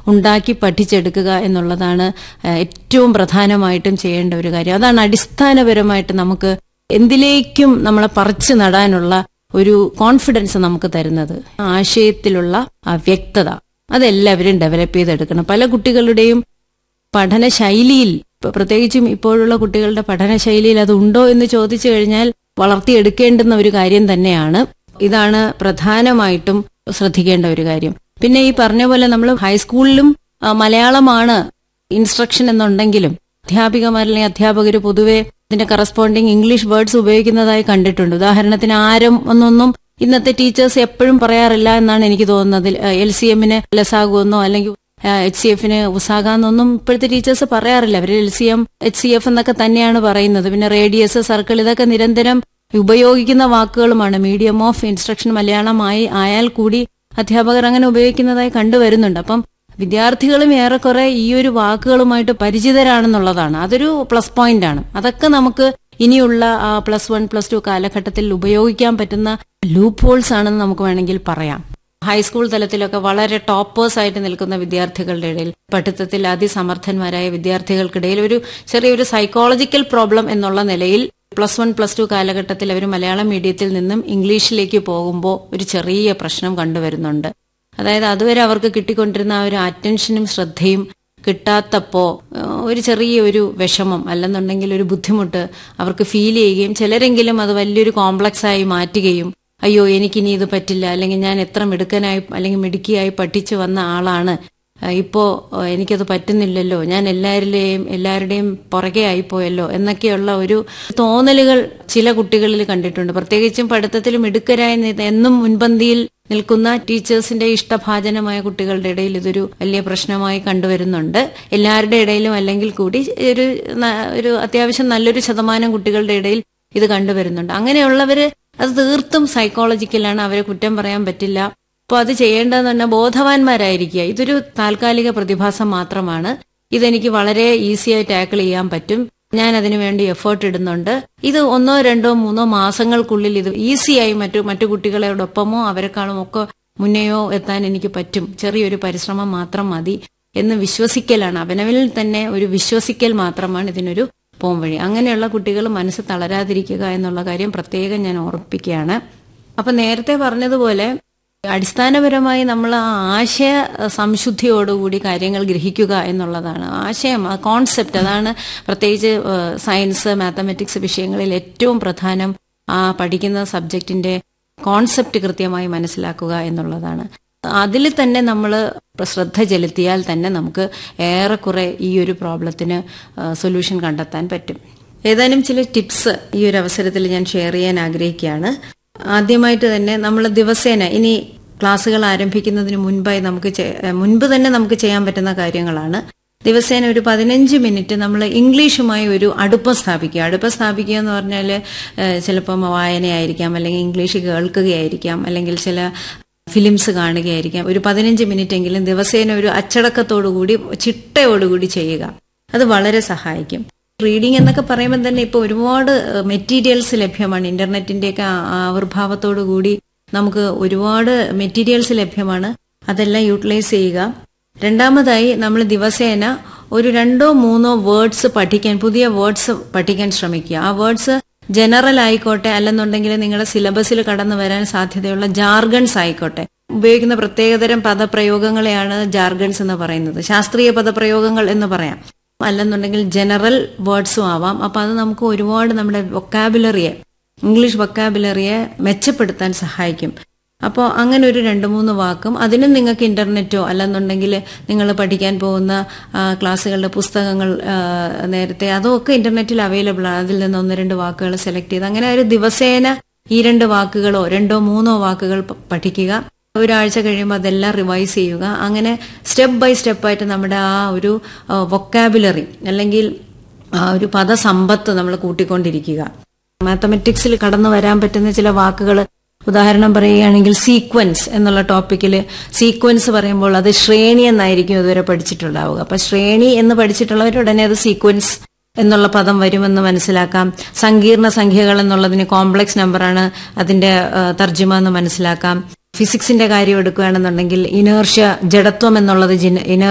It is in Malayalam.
ഉണ്ടാക്കി പഠിച്ചെടുക്കുക എന്നുള്ളതാണ് ഏഹ്, ഏറ്റവും പ്രധാനമായിട്ടും ചെയ്യേണ്ട ഒരു കാര്യം അതാണ് അടിസ്ഥാനപരമായിട്ട് നമുക്ക് എന്തിലേക്കും നമ്മളെ പറിച്ചു നടാനുള്ള ഒരു കോൺഫിഡൻസ് നമുക്ക് തരുന്നത് ആശയത്തിലുള്ള ആ വ്യക്തത അതെല്ലാവരും ഡെവലപ്പ് ചെയ്തെടുക്കണം പല കുട്ടികളുടെയും പഠന ശൈലിയിൽ ഇപ്പൊ പ്രത്യേകിച്ചും ഇപ്പോഴുള്ള കുട്ടികളുടെ പഠന ശൈലിയിൽ അത് ഉണ്ടോ എന്ന് ചോദിച്ചു കഴിഞ്ഞാൽ വളർത്തിയെടുക്കേണ്ടുന്ന ഒരു കാര്യം തന്നെയാണ് ഇതാണ് പ്രധാനമായിട്ടും ശ്രദ്ധിക്കേണ്ട ഒരു കാര്യം പിന്നെ ഈ പറഞ്ഞ പോലെ നമ്മൾ ഹൈസ്കൂളിലും ആ, മലയാളമാണ് ഇൻസ്ട്രക്ഷൻ എന്നുണ്ടെങ്കിലും അധ്യാപികമാർ അല്ലെങ്കിൽ അധ്യാപകർ പൊതുവെ ഇതിന്റെ കറസ്പോണ്ടിങ് ഇംഗ്ലീഷ് വേർഡ്സ് ഉപയോഗിക്കുന്നതായി കണ്ടിട്ടുണ്ട് ഉദാഹരണത്തിന് ആരം എന്നൊന്നും ഇന്നത്തെ ടീച്ചേഴ്സ് എപ്പോഴും പറയാറില്ല എന്നാണ് എനിക്ക് തോന്നുന്നത് എൽ സി എമ്മിന് ലസാകുമെന്നോ അല്ലെങ്കിൽ എച്ച് സി എഫിന് ഉസാകാന്നൊന്നും ഇപ്പോഴത്തെ ടീച്ചേഴ്സ് പറയാറില്ല അവർ L C M H C F എന്നൊക്കെ തന്നെയാണ് പറയുന്നത് പിന്നെ റേഡിയസ് സർക്കിൾ ഇതൊക്കെ നിരന്തരം ഉപയോഗിക്കുന്ന വാക്കുകളുമാണ് മീഡിയം ഓഫ് ഇൻസ്ട്രക്ഷൻ മലയാളമായി ആയാൽ കൂടി അധ്യാപകർ അങ്ങനെ ഉപയോഗിക്കുന്നതായി കണ്ടുവരുന്നുണ്ട് അപ്പം വിദ്യാർത്ഥികളും ഏറെക്കുറെ ഈ ഒരു വാക്കുകളുമായിട്ട് പരിചിതരാണെന്നുള്ളതാണ് അതൊരു പ്ലസ് പോയിന്റ് ആണ് അതൊക്കെ നമുക്ക് ഇനിയുള്ള പ്ലസ് വൺ പ്ലസ് ടു കാലഘട്ടത്തിൽ ഉപയോഗിക്കാൻ പറ്റുന്ന ലൂപ്പ് ഹോൾസ് ആണെന്ന് നമുക്ക് വേണമെങ്കിൽ പറയാം ഹൈസ്കൂൾ തലത്തിലൊക്കെ വളരെ ടോപ്പേഴ്സ് ആയിട്ട് നിൽക്കുന്ന വിദ്യാർത്ഥികളുടെ ഇടയിൽ പഠിത്തത്തിൽ അതിസമർത്ഥന്മാരായ വിദ്യാർത്ഥികൾക്കിടയിൽ ഒരു ചെറിയൊരു സൈക്കോളജിക്കൽ പ്രോബ്ലം എന്നുള്ള നിലയിൽ പ്ലസ് വൺ പ്ലസ് ടു കാലഘട്ടത്തിൽ അവർ മലയാളം മീഡിയത്തിൽ നിന്നും ഇംഗ്ലീഷിലേക്ക് പോകുമ്പോൾ ഒരു ചെറിയ പ്രശ്നം കണ്ടുവരുന്നുണ്ട് അതായത് അതുവരെ അവർക്ക് കിട്ടിക്കൊണ്ടിരുന്ന ആ ഒരു അറ്റൻഷനും ശ്രദ്ധയും കിട്ടാത്തപ്പോ ഏഹ്, ഒരു ചെറിയ ഒരു വിഷമം അല്ലെന്നുണ്ടെങ്കിൽ ഒരു ബുദ്ധിമുട്ട് അവർക്ക് ഫീൽ ചെയ്യുകയും ചിലരെങ്കിലും അത് വലിയൊരു കോംപ്ലക്സ് ആയി മാറ്റുകയും അയ്യോ എനിക്കിനി ഇത് പറ്റില്ല അല്ലെങ്കിൽ ഞാൻ എത്ര മിടുക്കനായി അല്ലെങ്കിൽ മിടുക്കിയായി പഠിച്ചു വന്ന ആളാണ് ആ, ഇപ്പോ ആ, എനിക്കത് പറ്റുന്നില്ലല്ലോ ഞാൻ എല്ലാവരിലെയും എല്ലാവരുടെയും പുറകെ ആയിപ്പോയല്ലോ എന്നൊക്കെയുള്ള ഒരു തോന്നലുകൾ ചില കുട്ടികളിൽ കണ്ടിട്ടുണ്ട് പ്രത്യേകിച്ചും പഠിത്തത്തിൽ മിടുക്കരായി നി- എന്നും മുൻപന്തിയിൽ നിൽക്കുന്ന ടീച്ചേഴ്സിന്റെ ഇഷ്ടഭാജനമായ കുട്ടികളുടെ ഇടയിൽ ഇതൊരു വലിയ പ്രശ്നമായി കണ്ടുവരുന്നുണ്ട് എല്ലാവരുടെ ഇടയിലും അല്ലെങ്കിൽ കൂടി ഒരു ന- ഒരു അത്യാവശ്യം നല്ലൊരു ശതമാനം കുട്ടികളുടെ ഇടയിൽ ഇത് കണ്ടുവരുന്നുണ്ട് അങ്ങനെയുള്ളവര് അത് തീർത്തും സൈക്കോളജിക്കലാണ് അവരെ കുറ്റം പറയാൻ പറ്റില്ല അപ്പോൾ അത് ചെയ്യേണ്ടതെന്ന് പറഞ്ഞാൽ ബോധവാന്മാരായിരിക്കുക ഇതൊരു താൽക്കാലിക പ്രതിഭാസം മാത്രമാണ് ഇതെനിക്ക് വളരെ ഈസിയായി ടാക്കിൾ ചെയ്യാൻ പറ്റും ഞാൻ അതിനു വേണ്ടി എഫേർട്ട് ഇടുന്നുണ്ട് ഇത് ഒന്നോ രണ്ടോ മൂന്നോ മാസങ്ങൾക്കുള്ളിൽ ഇത് ഈസിയായി മറ്റു മറ്റു കുട്ടികളോടൊപ്പമോ അവരെക്കാളും ഒക്കെ മുന്നെയോ എത്താൻ എനിക്ക് പറ്റും ചെറിയൊരു പരിശ്രമം മാത്രം മതി എന്ന് വിശ്വസിക്കലാണ് അവനവിൽ തന്നെ ഒരു വിശ്വസിക്കൽ മാത്രമാണ് ഇതിനൊരു പോംവഴി അങ്ങനെയുള്ള കുട്ടികൾ മനസ്സ് തളരാതിരിക്കുക എന്നുള്ള കാര്യം പ്രത്യേകം ഞാൻ ഓർപ്പിക്കുകയാണ് അപ്പൊ നേരത്തെ പറഞ്ഞതുപോലെ അടിസ്ഥാനപരമായി നമ്മൾ ആ ആശയ സംശുദ്ധിയോടുകൂടി കാര്യങ്ങൾ ഗ്രഹിക്കുക എന്നുള്ളതാണ് ആശയം ആ കോൺസെപ്റ്റ് അതാണ് പ്രത്യേകിച്ച് ഏഹ്, സയൻസ് മാത്തമാറ്റിക്സ് വിഷയങ്ങളിൽ ഏറ്റവും പ്രധാനം ആ പഠിക്കുന്ന സബ്ജക്റ്റിന്റെ കോൺസെപ്റ്റ് കൃത്യമായി മനസ്സിലാക്കുക എന്നുള്ളതാണ് അതിൽ തന്നെ നമ്മൾ ശ്രദ്ധ ചെലുത്തിയാൽ തന്നെ നമുക്ക് ഏറെക്കുറെ ഈ ഒരു പ്രോബ്ലത്തിന് സൊല്യൂഷൻ കണ്ടെത്താൻ പറ്റും ഏതാനും ചില ടിപ്സ് ഈ ഒരു അവസരത്തിൽ ഞാൻ ഷെയർ ചെയ്യാൻ ആഗ്രഹിക്കുകയാണ് ആദ്യമായിട്ട് തന്നെ നമ്മൾ ദിവസേന ഇനി ക്ലാസ്സുകൾ ആരംഭിക്കുന്നതിന് മുൻപായി നമുക്ക് ചെ- മുൻപ് തന്നെ നമുക്ക് ചെയ്യാൻ പറ്റുന്ന കാര്യങ്ങളാണ് ദിവസേന ഒരു പതിനഞ്ച് മിനിറ്റ് നമ്മൾ ഇംഗ്ലീഷുമായി ഒരു അടുപ്പം സ്ഥാപിക്കുക അടുപ്പം സ്ഥാപിക്കുക എന്ന് പറഞ്ഞാൽ ചിലപ്പം വായനയായിരിക്കാം അല്ലെങ്കിൽ ഇംഗ്ലീഷ് കേൾക്കുകയായിരിക്കാം അല്ലെങ്കിൽ ചില ഫിലിംസ് കാണുകയായിരിക്കാം ഒരു പതിനഞ്ച് മിനിറ്റ് എങ്കിലും ദിവസേന ഒരു അച്ചടക്കത്തോടുകൂടി ചിട്ടയോടുകൂടി ചെയ്യുക അത് വളരെ സഹായിക്കും റീഡിംഗ് എന്നൊക്കെ പറയുമ്പോൾ തന്നെ ഇപ്പോൾ ഒരുപാട് മെറ്റീരിയൽസ് ലഭ്യമാണ് ഇന്റർനെറ്റിന്റെയൊക്കെ ആ- ആവിർഭാവത്തോടു കൂടി നമുക്ക് ഒരുപാട് മെറ്റീരിയൽസ് ലഭ്യമാണ് അതെല്ലാം യൂട്ടിലൈസ് ചെയ്യുക രണ്ടാമതായി നമ്മൾ ദിവസേന ഒരു രണ്ടോ മൂന്നോ വേർഡ്സ് പഠിക്കാൻ പുതിയ വേർഡ്സ് പഠിക്കാൻ ശ്രമിക്കുക ആ വേർഡ്സ് ജനറൽ ആയിക്കോട്ടെ അല്ലെന്നുണ്ടെങ്കിൽ നിങ്ങളുടെ സിലബസിൽ കടന്നു വരാൻ സാധ്യതയുള്ള ജാർഗൺസ് ആയിക്കോട്ടെ ഉപയോഗിക്കുന്ന പ്രത്യേകതരം പദപ്രയോഗങ്ങളെയാണ് ജാർഗൺസ് എന്ന് പറയുന്നത് ശാസ്ത്രീയ പദപ്രയോഗങ്ങൾ എന്ന് പറയാം അല്ലെന്നുണ്ടെങ്കിൽ ജനറൽ വേർഡ്സും ആവാം അപ്പൊ അത് നമുക്ക് ഒരുപാട് നമ്മുടെ വൊക്കാബുലറിയെ ഇംഗ്ലീഷ് വൊക്കാബുലറിയെ മെച്ചപ്പെടുത്താൻ സഹായിക്കും അപ്പോൾ അങ്ങനെ ഒരു രണ്ട് മൂന്ന് വാക്കും അതിനും നിങ്ങൾക്ക് ഇന്റർനെറ്റോ അല്ലെന്നുണ്ടെങ്കിൽ നിങ്ങൾ പഠിക്കാൻ പോകുന്ന ആ, ക്ലാസ്സുകളുടെ പുസ്തകങ്ങൾ ആ, നേരത്തെ അതൊക്കെ ഇന്റർനെറ്റിൽ അവൈലബിൾ ആണ് അതിൽ നിന്ന് ഒന്ന് രണ്ട് വാക്കുകൾ സെലക്ട് ചെയ്ത് അങ്ങനെ ഒരു ദിവസേന ഈ രണ്ട് വാക്കുകളോ രണ്ടോ മൂന്നോ വാക്കുകൾ പ- പഠിക്കുക ഒരാഴ്ച കഴിയുമ്പോൾ അതെല്ലാം റിവൈസ് ചെയ്യുക അങ്ങനെ സ്റ്റെപ്പ് ബൈ സ്റ്റെപ്പായിട്ട് നമ്മുടെ ആ ഒരു വൊക്കാബുലറി അല്ലെങ്കിൽ ആ ഒരു പദസമ്പത്ത് നമ്മൾ കൂട്ടിക്കൊണ്ടിരിക്കുക മാത്തമെറ്റിക്സിൽ കടന്നു വരാൻ പറ്റുന്ന ചില വാക്കുകൾ ഉദാഹരണം പറയുകയാണെങ്കിൽ സീക്വൻസ് എന്നുള്ള ടോപ്പിക്കിൽ സീക്വൻസ് പറയുമ്പോൾ അത് ശ്രേണി എന്നായിരിക്കും ഇതുവരെ പഠിച്ചിട്ടുണ്ടാവുക അപ്പൊ ശ്രേണി എന്ന് പഠിച്ചിട്ടുള്ളവർ ഉടനെ അത് സീക്വൻസ് എന്നുള്ള പദം വരുമെന്ന് മനസ്സിലാക്കാം സങ്കീർണ സംഖ്യകൾ എന്നുള്ളതിന് കോംപ്ലക്സ് നമ്പറാണ് അതിന്റെ ആ, തർജ്ജിമ എന്ന് മനസ്സിലാക്കാം ഫിസിക്സിന്റെ കാര്യം എടുക്കുകയാണെന്നുണ്ടെങ്കിൽ ഇനേർഷ്യ ജഡത്വം എന്നുള്ളത് ഇനേർ